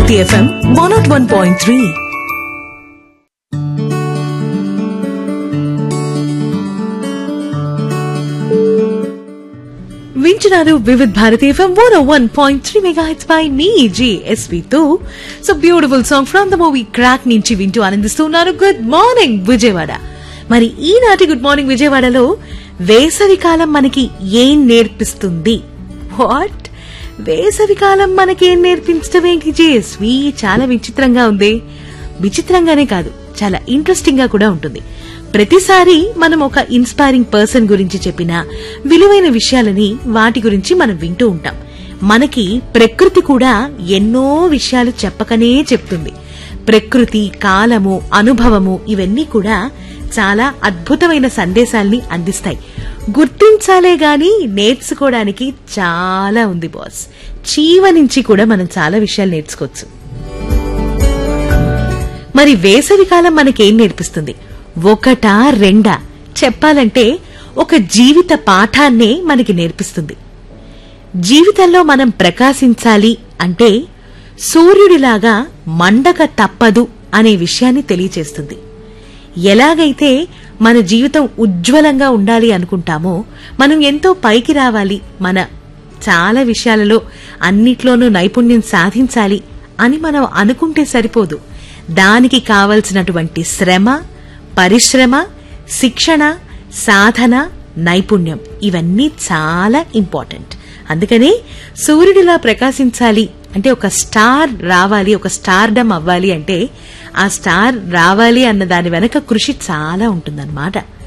Bharati FM one nought one point three వింటున్నారు Vividh Bharati FM one one point three mega hits by మీ GSV తో so beautiful song from the movie Krack నుంచి వింటూ ఆనందిస్తున్నారు good morning Vijayawada మరి ఈనాటి గుడ్ మార్నింగ్ విజయవాడలో వేసవి కాలం మనకి ఏం నేర్పిస్తుంది వాట్ వేసవి కాలం మనకేం నేర్పించడం ఏంటి జేఎస్వి చాలా విచిత్రంగా ఉంది విచిత్రంగానే కాదు చాలా ఇంట్రెస్టింగ్ గా కూడా ఉంటుంది ప్రతిసారి మనం ఒక ఇన్స్పైరింగ్ పర్సన్ గురించి చెప్పిన విలువైన విషయాలని వాటి గురించి మనం వింటూ ఉంటాం మనకి ప్రకృతి కూడా ఎన్నో విషయాలు చెప్పకనే చెప్తుంది ప్రకృతి కాలము అనుభవము ఇవన్నీ కూడా చాలా అద్భుతమైన సందేశాల్ని అందిస్తాయి గుర్తించాలే గాని నేర్చుకోవడానికి చాలా ఉంది బాస్ చీవ నుంచి కూడా మనం చాలా విషయాలు నేర్చుకోవచ్చు మరి వేసవి కాలం మనకేం నేర్పిస్తుంది ఒకటా రెండా చెప్పాలంటే ఒక జీవిత పాఠాన్నే మనకి నేర్పిస్తుంది జీవితంలో మనం ప్రకాశించాలి అంటే సూర్యుడిలాగా మండక తప్పదు అనే విషయాన్ని తెలియచేస్తుంది ఎలాగైతే మన జీవితం ఉజ్వలంగా ఉండాలి అనుకుంటామో మనం ఎంతో పైకి రావాలి మన చాలా విషయాలలో అన్నిట్లోనూ నైపుణ్యం సాధించాలి అని మనం అనుకుంటే సరిపోదు దానికి కావలసినటువంటి శ్రమ పరిశ్రమ శిక్షణ సాధన నైపుణ్యం ఇవన్నీ చాలా ఇంపార్టెంట్ అందుకనే సూర్యుడిలా ప్రకాశించాలి అంటే ఒక స్టార్ రావాలి ఒక స్టార్డమ్ అవ్వాలి అంటే ఆ స్టార్ రావాలి అన్న దాని వెనక కృషి చాలా ఉంటుందన్నమాట